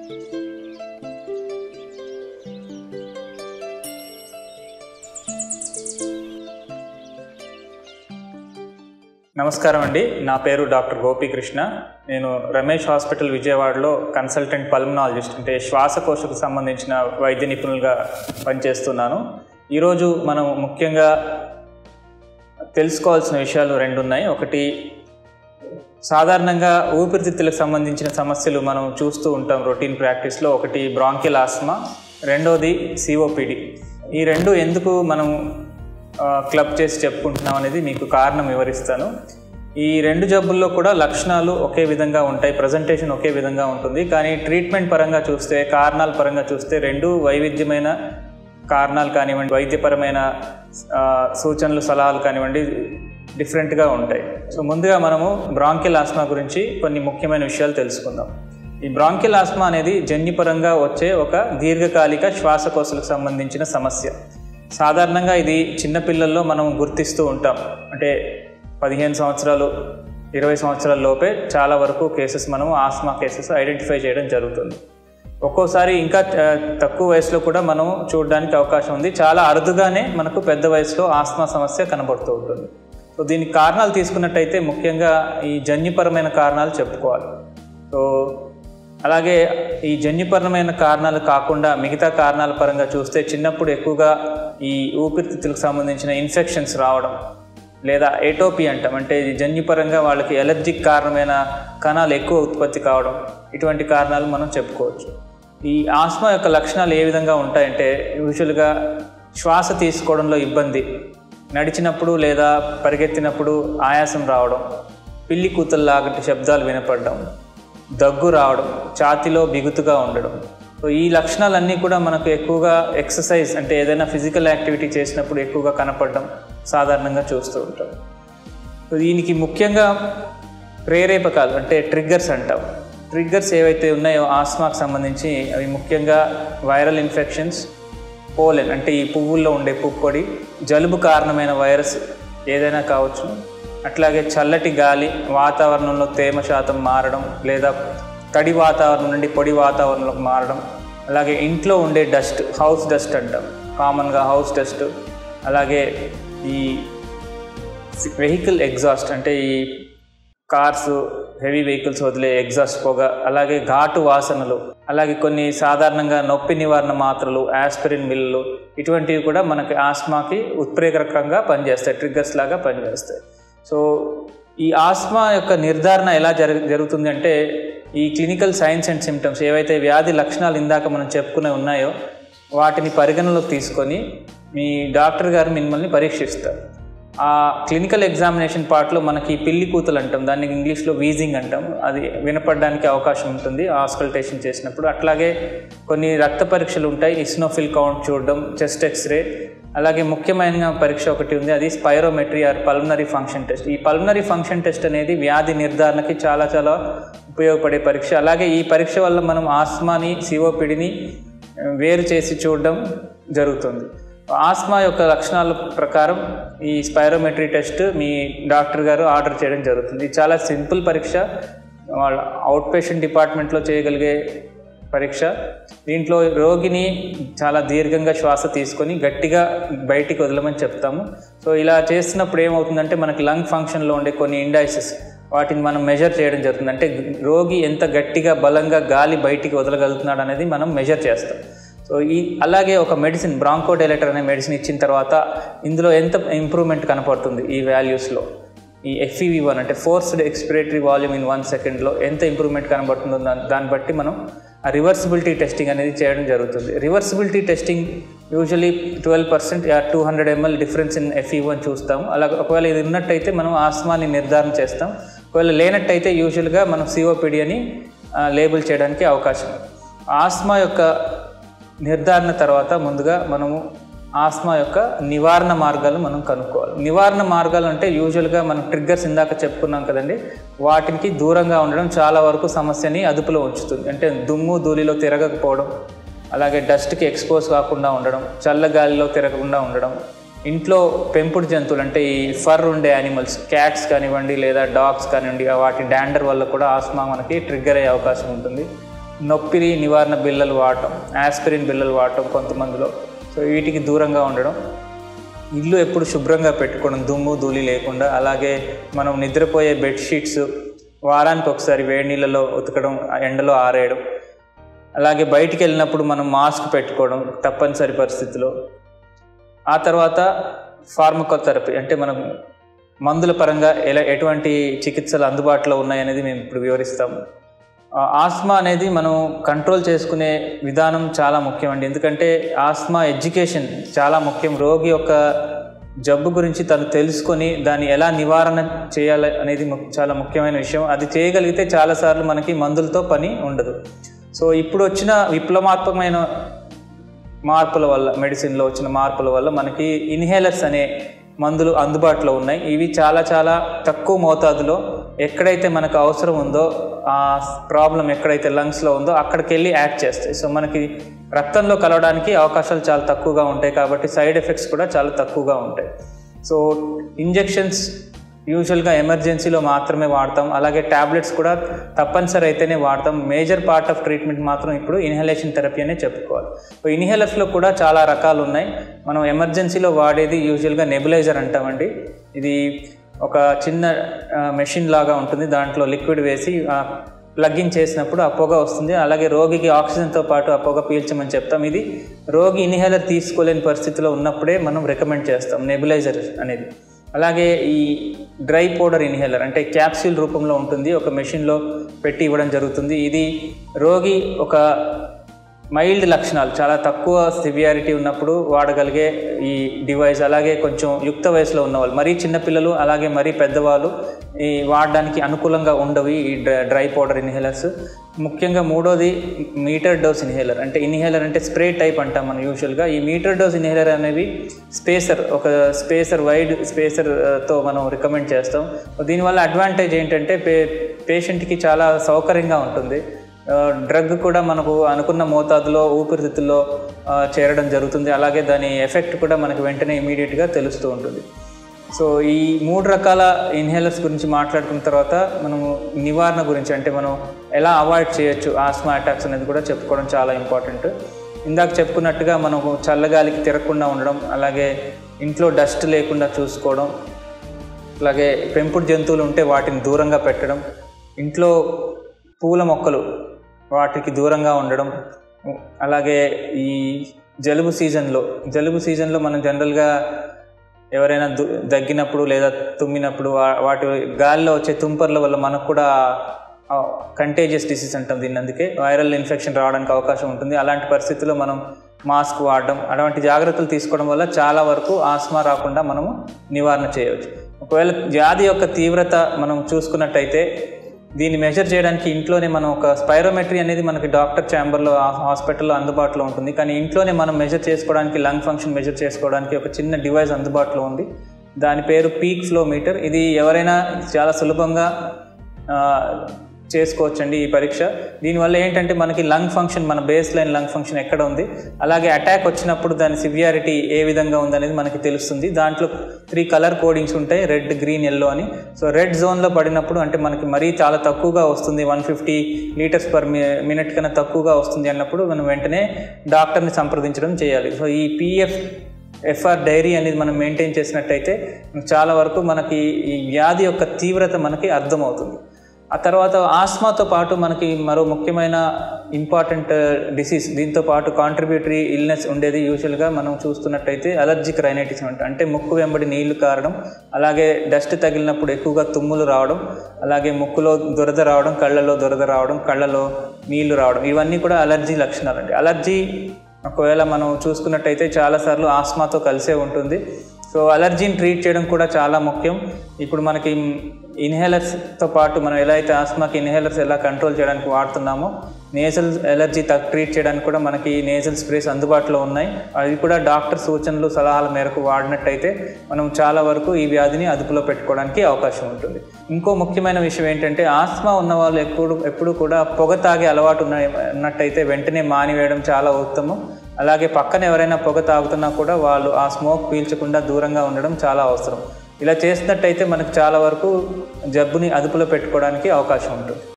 నమస్కారం అండి నా పేరు డాక్టర్ గోపీకృష్ణ నేను రమేష్ హాస్పిటల్ విజయవాడలో కన్సల్టెంట్ పల్మనాలజిస్ట్ అంటే శ్వాసకోశకు సంబంధించిన వైద్య నిపుణులుగా పనిచేస్తున్నాను ఈరోజు మనం ముఖ్యంగా తెలుసుకోవాల్సిన విషయాలు రెండు ఉన్నాయి ఒకటి సాధారణంగా ఊపిరితిత్తులకు సంబంధించిన సమస్యలు మనం చూస్తూ ఉంటాం రొటీన్ ప్రాక్టీస్లో ఒకటి బ్రాంకిల్ ఆస్మా రెండోది సిఓపిడి ఈ రెండు ఎందుకు మనం ఆ, క్లబ్ చేసి చెప్పుకుంటున్నాం అనేది మీకు కారణం వివరిస్తాను ఈ రెండు జబ్బుల్లో కూడా లక్షణాలు ఒకే విధంగా ఉంటాయి ప్రజెంటేషన్ ఒకే విధంగా ఉంటుంది కానీ ట్రీట్మెంట్ పరంగా చూస్తే కారణాల పరంగా చూస్తే రెండు వైవిధ్యమైన కారణాలు కానివ్వండి వైద్యపరమైన ఆ, సూచనలు సలహాలు కానివ్వండి డిఫరెంట్గా ఉంటాయి సో ముందుగా మనము బ్రాంకిల్ ఆస్మా గురించి కొన్ని ముఖ్యమైన విషయాలు తెలుసుకుందాం ఈ బ్రాంకిల్ ఆస్మా అనేది జన్యుపరంగా వచ్చే ఒక దీర్ఘకాలిక శ్వాసకోశలకు సంబంధించిన సమస్య సాధారణంగా ఇది చిన్నపిల్లల్లో మనం గుర్తిస్తూ ఉంటాం అంటే పదిహేను సంవత్సరాలు ఇరవై సంవత్సరాల లోపే చాలా వరకు కేసెస్ మనం ఆస్మా కేసెస్ ఐడెంటిఫై చేయడం జరుగుతుంది ఒక్కోసారి ఇంకా ఆ, తక్కువ వయసులో కూడా మనం చూడడానికి అవకాశం ఉంది చాలా అరుదుగానే మనకు పెద్ద వయసులో ఆస్మా సమస్య కనబడుతూ ఉంటుంది సో దీనికి కారణాలు తీసుకున్నట్టయితే ముఖ్యంగా ఈ జన్యుపరమైన కారణాలు చెప్పుకోవాలి సో అలాగే ఈ జన్యుపరమైన కారణాలు కాకుండా మిగతా కారణాల పరంగా చూస్తే చిన్నప్పుడు ఎక్కువగా ఈ ఊపిరితిత్తులకు సంబంధించిన ఇన్ఫెక్షన్స్ రావడం లేదా ఏటోపీ అంటాం అంటే ఇది జన్యుపరంగా వాళ్ళకి ఎలర్జిక్ కారణమైన కణాలు ఎక్కువ ఉత్పత్తి కావడం ఇటువంటి కారణాలు మనం చెప్పుకోవచ్చు ఈ ఆస్మా యొక్క లక్షణాలు ఏ విధంగా ఉంటాయంటే యూజువల్గా శ్వాస తీసుకోవడంలో ఇబ్బంది నడిచినప్పుడు లేదా పరిగెత్తినప్పుడు ఆయాసం రావడం పిల్లి కూతల్లాగటి శబ్దాలు వినపడడం దగ్గు రావడం ఛాతిలో బిగుతుగా ఉండడం సో ఈ లక్షణాలన్నీ కూడా మనకు ఎక్కువగా ఎక్సర్సైజ్ అంటే ఏదైనా ఫిజికల్ యాక్టివిటీ చేసినప్పుడు ఎక్కువగా కనపడడం సాధారణంగా చూస్తూ ఉంటాం సో దీనికి ముఖ్యంగా ప్రేరేపకాలు అంటే ట్రిగ్గర్స్ అంటాం ట్రిగ్గర్స్ ఏవైతే ఉన్నాయో ఆస్మాకు సంబంధించి అవి ముఖ్యంగా వైరల్ ఇన్ఫెక్షన్స్ పోలెన్ అంటే ఈ పువ్వుల్లో ఉండే పుప్పొడి జలుబు కారణమైన వైరస్ ఏదైనా కావచ్చు అట్లాగే చల్లటి గాలి వాతావరణంలో తేమ శాతం మారడం లేదా తడి వాతావరణం నుండి పొడి వాతావరణంలోకి మారడం అలాగే ఇంట్లో ఉండే డస్ట్ హౌస్ డస్ట్ అంటాం కామన్గా హౌస్ డస్ట్ అలాగే ఈ వెహికల్ ఎగ్జాస్ట్ అంటే ఈ కార్స్ హెవీ వెహికల్స్ వదిలే ఎగ్జాస్ట్ పొగ అలాగే ఘాటు వాసనలు అలాగే కొన్ని సాధారణంగా నొప్పి నివారణ మాత్రలు ఆస్పిరిన్ బిల్లు ఇటువంటివి కూడా మనకి ఆస్మాకి ఉత్ప్రేరకంగా పనిచేస్తాయి ట్రిగ్గర్స్ లాగా పనిచేస్తాయి సో ఈ ఆస్మా యొక్క నిర్ధారణ ఎలా జరుగు జరుగుతుంది అంటే ఈ క్లినికల్ సైన్స్ అండ్ సిమ్టమ్స్ ఏవైతే వ్యాధి లక్షణాలు ఇందాక మనం చెప్పుకునే ఉన్నాయో వాటిని పరిగణలోకి తీసుకొని మీ డాక్టర్ గారు మిమ్మల్ని పరీక్షిస్తారు ఆ క్లినికల్ ఎగ్జామినేషన్ పార్ట్లో మనకి పిల్లి కూతలు అంటాం దాన్ని ఇంగ్లీష్లో వీజింగ్ అంటాం అది వినపడడానికి అవకాశం ఉంటుంది ఆస్కల్టేషన్ చేసినప్పుడు అట్లాగే కొన్ని రక్త పరీక్షలు ఉంటాయి ఇస్నోఫిల్ కౌంట్ చూడడం చెస్ట్ ఎక్స్రే అలాగే ముఖ్యమైన పరీక్ష ఒకటి ఉంది అది spirometry or pulmonary function test ఈ పల్మనరీ ఫంక్షన్ టెస్ట్ అనేది వ్యాధి నిర్ధారణకి చాలా చాలా ఉపయోగపడే పరీక్ష అలాగే ఈ పరీక్ష వల్ల మనం ఆస్మాని సిఓపిడిని వేరు చేసి చూడడం జరుగుతుంది ఆస్మా యొక్క లక్షణాల ప్రకారం ఈ స్పైరోమెట్రీ టెస్ట్ మీ డాక్టర్ గారు ఆర్డర్ చేయడం జరుగుతుంది ఇది చాలా సింపుల్ పరీక్ష వాళ్ళ అవుట్ పేషెంట్ డిపార్ట్మెంట్లో చేయగలిగే పరీక్ష దీంట్లో రోగిని చాలా దీర్ఘంగా శ్వాస తీసుకొని గట్టిగా బయటికి వదలమని చెప్తాము సో ఇలా చేస్తున్నప్పుడు ఏమవుతుందంటే మనకి లంగ్ ఫంక్షన్లో ఉండే కొన్ని ఇండైసెస్ వాటిని మనం మెజర్ చేయడం జరుగుతుంది అంటే రోగి ఎంత గట్టిగా బలంగా గాలి బయటికి వదలగలుగుతున్నాడు అనేది మనం మెజర్ చేస్తాం సో ఈ అలాగే ఒక మెడిసిన్ బ్రాంకోడైలెటర్ అనే మెడిసిన్ ఇచ్చిన తర్వాత ఇందులో ఎంత ఇంప్రూవ్మెంట్ కనపడుతుంది ఈ వాల్యూస్లో ఈ ఎఫ్ఈవి వన్ అంటే forced expiratory volume in one సెకండ్లో ఎంత ఇంప్రూవ్మెంట్ కనబడుతుందో దాన్ని దాన్ని బట్టి మనం ఆ రివర్సిబిలిటీ టెస్టింగ్ అనేది చేయడం జరుగుతుంది reversibility testing usually twelve percent యా two hundred ml difference in FE one చూస్తాం అలాగే ఒకవేళ ఇది ఉన్నట్టయితే మనం ఆస్మాని నిర్ధారణ చేస్తాం ఒకవేళ లేనట్టయితే యూజువల్గా మనం సిఓపిడి అని లేబుల్ చేయడానికి అవకాశం ఉంది. ఆస్మా యొక్క నిర్ధారణ తర్వాత ముందుగా మనము ఆస్మా యొక్క నివారణ మార్గాలు మనం కనుక్కోవాలి నివారణ మార్గాలు అంటే యూజువల్గా మనం ట్రిగ్గర్స్ ఇందాక చెప్పుకున్నాం కదండి వాటికి దూరంగా ఉండడం చాలా వరకు సమస్యని అదుపులో ఉంచుతుంది అంటే దుమ్ము ధూళిలో తిరగకపోవడం అలాగే డస్ట్కి ఎక్స్పోజ్ కాకుండా ఉండడం చల్ల గాలిలో తిరగకుండా ఉండడం ఇంట్లో పెంపుడు జంతువులు అంటే ఈ ఫర్ ఉండే యానిమల్స్ క్యాట్స్ కానివ్వండి లేదా డాగ్స్ కానివ్వండి వాటి డాండర్ వల్ల కూడా ఆస్మా మనకి ట్రిగ్గర్ అయ్యే అవకాశం ఉంటుంది నొప్పిరి నివారణ బిళ్ళలు వాడటం ఆస్పిరిన్ బిళ్ళలు వాడటం కొంతమందిలో సో వీటికి దూరంగా ఉండడం ఇల్లు ఎప్పుడు శుభ్రంగా పెట్టుకోవడం దుమ్ము ధూళి లేకుండా అలాగే మనం నిద్రపోయే బెడ్షీట్స్ వారానికి ఒకసారి వేడి నీళ్ళలో ఉతకడం ఆ ఎండలో ఆరేయడం అలాగే బయటికి వెళ్ళినప్పుడు మనం మాస్క్ పెట్టుకోవడం తప్పనిసరి పరిస్థితిలో ఆ తర్వాత ఫార్మకోథెరపీ అంటే మనం మందుల పరంగా ఎలా ఎటువంటి చికిత్సలు అందుబాటులో ఉన్నాయనేది మేము ఇప్పుడు వివరిస్తాము ఆ, ఆస్మా అనేది మనం కంట్రోల్ చేసుకునే విధానం చాలా ముఖ్యం అండి ఎందుకంటే ఆస్మా ఎడ్యుకేషన్ చాలా ముఖ్యం రోగి యొక్క జబ్బు గురించి తను తెలుసుకొని దాన్ని ఎలా నివారణ చేయాలి అనేది ము- చాలా ముఖ్యమైన విషయం అది చేయగలిగితే చాలాసార్లు మనకి మందులతో పని ఉండదు సో ఇప్పుడు వచ్చిన విప్లవాత్మకమైన మార్పుల వల్ల మెడిసిన్లో వచ్చిన మార్పుల వల్ల మనకి ఇన్హేలర్స్ అనే మందులు అందుబాటులో ఉన్నాయి ఇవి చాలా చాలా తక్కువ మోతాదులో ఎక్కడైతే మనకు అవసరం ఉందో ఆ ప్రాబ్లం ఎక్కడైతే లంగ్స్లో ఉందో అక్కడికి వెళ్ళి యాక్ట్ చేస్తాయి సో మనకి రక్తంలో కలవడానికి అవకాశాలు చాలా తక్కువగా ఉంటాయి కాబట్టి సైడ్ ఎఫెక్ట్స్ కూడా చాలా తక్కువగా ఉంటాయి సో ఇంజెక్షన్స్ యూజువల్గా ఎమర్జెన్సీలో మాత్రమే వాడతాం అలాగే ట్యాబ్లెట్స్ కూడా తప్పనిసరి అయితేనే వాడతాం మేజర్ పార్ట్ ఆఫ్ ట్రీట్మెంట్ మాత్రం ఇప్పుడు ఇన్హలేషన్ థెరపీ అనే చెప్పుకోవాలి సో ఇన్హేలర్స్లో కూడా చాలా రకాలు ఉన్నాయి మనం ఎమర్జెన్సీలో వాడేది యూజువల్గా నెబులైజర్ అంటామండి ఇది ఒక చిన్న మెషిన్ లాగా ఉంటుంది దాంట్లో లిక్విడ్ వేసి ప్లగ్ఇన్ చేసినప్పుడు ఆ పొగ వస్తుంది అలాగే రోగికి ఆక్సిజన్తో పాటు ఆ పొగ పీల్చమని చెప్తాం ఇది రోగి ఇన్హేలర్ తీసుకోలేని పరిస్థితిలో ఉన్నప్పుడే మనం రికమెండ్ చేస్తాం నెబులైజర్ అనేది అలాగే ఈ డ్రై పౌడర్ ఇన్హేలర్ అంటే క్యాప్సూల్ రూపంలో ఉంటుంది ఒక మెషిన్లో పెట్టి ఇవ్వడం జరుగుతుంది ఇది రోగి ఒక మైల్డ్ లక్షణాలు చాలా తక్కువ సివియారిటీ ఉన్నప్పుడు వాడగలిగే ఈ డివైస్ అలాగే కొంచెం యుక్త వయసులో ఉన్నవాళ్ళు మరీ చిన్నపిల్లలు అలాగే మరీ పెద్దవాళ్ళు ఈ వాడడానికి అనుకూలంగా ఉండవు ఈ డ్రై డ్రై పౌడర్ ఇన్హేలర్స్ ముఖ్యంగా మూడోది మీటర్ డోస్ ఇన్హేలర్ అంటే ఇన్హేలర్ అంటే స్ప్రే టైప్ అంటాం మనం యూజువల్గా ఈ మీటర్ డోస్ ఇన్హేలర్ అనేవి స్పేసర్ ఒక స్పేసర్ వైడ్ స్పేసర్తో మనం రికమెండ్ చేస్తాం దీనివల్ల అడ్వాంటేజ్ ఏంటంటే పే పేషెంట్కి చాలా సౌకర్యంగా ఉంటుంది డ్రగ్ కూడా మనకు అనుకున్న మోతాదులో ఊపిరితిత్తుల్లో ఆ, చేరడం జరుగుతుంది అలాగే దాని ఎఫెక్ట్ కూడా మనకు వెంటనే ఇమీడియట్గా తెలుస్తూ ఉంటుంది సో ఈ మూడు రకాల ఇన్హేలర్స్ గురించి మాట్లాడుకున్న తర్వాత మనము నివారణ గురించి అంటే మనం ఎలా అవాయిడ్ చేయొచ్చు ఆస్మా అటాక్స్ అనేది కూడా చెప్పుకోవడం చాలా ఇంపార్టెంట్ ఇందాక చెప్పుకున్నట్టుగా మనకు చల్లగాలికి తిరగకుండా ఉండడం అలాగే ఇంట్లో డస్ట్ లేకుండా చూసుకోవడం అలాగే పెంపుడు జంతువులు ఉంటే వాటిని దూరంగా పెట్టడం ఇంట్లో పూల మొక్కలు వాటికి దూరంగా ఉండడం అలాగే ఈ జలుబు సీజన్లో జలుబు సీజన్లో మనం జనరల్గా ఎవరైనా దు దగ్గినప్పుడు లేదా తుమ్మినప్పుడు వా- వాటి గాలిలో వచ్చే తుంపర్ల వల్ల మనకు కూడా కంటేజియస్ డిసీజ్ అంటాం దీన్ని అందుకే వైరల్ ఇన్ఫెక్షన్ రావడానికి అవకాశం ఉంటుంది అలాంటి పరిస్థితుల్లో మనం మాస్క్ వాడడం అలాంటి జాగ్రత్తలు తీసుకోవడం వల్ల చాలా వరకు ఆస్మా రాకుండా మనము నివారణ చేయవచ్చు ఒకవేళ వ్యాధి యొక్క తీవ్రత మనం చూసుకున్నట్టయితే దీన్ని మెజర్ చేయడానికి ఇంట్లోనే మనం ఒక స్పైరోమెట్రీ అనేది మనకి డాక్టర్ ఛాంబర్లో హాస్పిటల్లో అందుబాటులో ఉంటుంది కానీ ఇంట్లోనే మనం మెజర్ చేసుకోవడానికి లంగ్ ఫంక్షన్ మెజర్ చేసుకోవడానికి ఒక చిన్న డివైస్ అందుబాటులో ఉంది దాని పేరు పీక్ ఫ్లో మీటర్ ఇది ఎవరైనా చాలా సులభంగా ఆ, చేసుకోవచ్చండి ఈ పరీక్ష దీనివల్ల ఏంటంటే మనకి లంగ్ ఫంక్షన్ మన బేస్ లైన్ లంగ్ ఫంక్షన్ ఎక్కడ ఉంది అలాగే అటాక్ వచ్చినప్పుడు దాని సివియారిటీ ఏ విధంగా ఉందనేది మనకి తెలుస్తుంది దాంట్లో త్రీ కలర్ కోడింగ్స్ ఉంటాయి రెడ్ గ్రీన్ ఎల్లో అని సో రెడ్ జోన్లో పడినప్పుడు అంటే మనకి మరీ చాలా తక్కువగా వస్తుంది one fifty litres per minute కన్నా తక్కువగా వస్తుంది అన్నప్పుడు మనం వెంటనే డాక్టర్ని సంప్రదించడం చేయాలి సో ఈ పిఎఫ్ ఎఫ్ఆర్ డైరీ అనేది మనం మెయింటైన్ చేసినట్టయితే చాలా వరకు మనకి ఈ వ్యాధి యొక్క తీవ్రత మనకి అర్థమవుతుంది ఆ తర్వాత ఆస్మాతో పాటు మనకి మరో ముఖ్యమైన ఇంపార్టెంట్ డిసీజ్ దీంతో పాటు కాంట్రిబ్యూటరీ ఇల్నెస్ ఉండేది యూజువల్గా మనం చూస్తున్నట్టయితే అలర్జిక్ రైనైటిస్ అంట అంటే ముక్కు వెంబడి నీళ్లు కారడం అలాగే డస్ట్ తగిలినప్పుడు ఎక్కువగా తుమ్ములు రావడం అలాగే ముక్కులో దురద రావడం కళ్ళలో దురద రావడం కళ్ళలో నీళ్లు రావడం ఇవన్నీ కూడా అలర్జీ లక్షణాలు అండి అలర్జీ ఒకవేళ మనం చూసుకున్నట్టయితే చాలాసార్లు ఆస్మాతో కలిసే ఉంటుంది సో అలర్జీని ట్రీట్ చేయడం కూడా చాలా ముఖ్యం ఇప్పుడు మనకి ఇన్హేలర్స్తో పాటు మనం ఎలా అయితే ఆస్మాకి ఇన్హేలర్స్ ఎలా కంట్రోల్ చేయడానికి వాడుతున్నామో నేజల్ ఎలర్జీ ట్రీట్ చేయడానికి కూడా మనకి నేజల్ స్ప్రేస్ అందుబాటులో ఉన్నాయి అవి కూడా డాక్టర్ సూచనలు సలహాల మేరకు వాడినట్టయితే మనం చాలా వరకు ఈ వ్యాధిని అదుపులో పెట్టుకోవడానికి అవకాశం ఉంటుంది ఇంకో ముఖ్యమైన విషయం ఏంటంటే ఆస్మా ఉన్న వాళ్ళు ఎప్పుడు ఎప్పుడు కూడా పొగ తాగే అలవాటు ఉన్న ఉన్నట్టయితే వెంటనే మానివేయడం చాలా ఉత్తమం అలాగే పక్కన ఎవరైనా పొగ తాగుతున్నా కూడా వాళ్ళు ఆ స్మోక్ పీల్చకుండా దూరంగా ఉండడం చాలా అవసరం ఇలా చేసినట్టయితే మనకు చాలా వరకు జబ్బుని అదుపులో పెట్టుకోవడానికి అవకాశం ఉంటుంది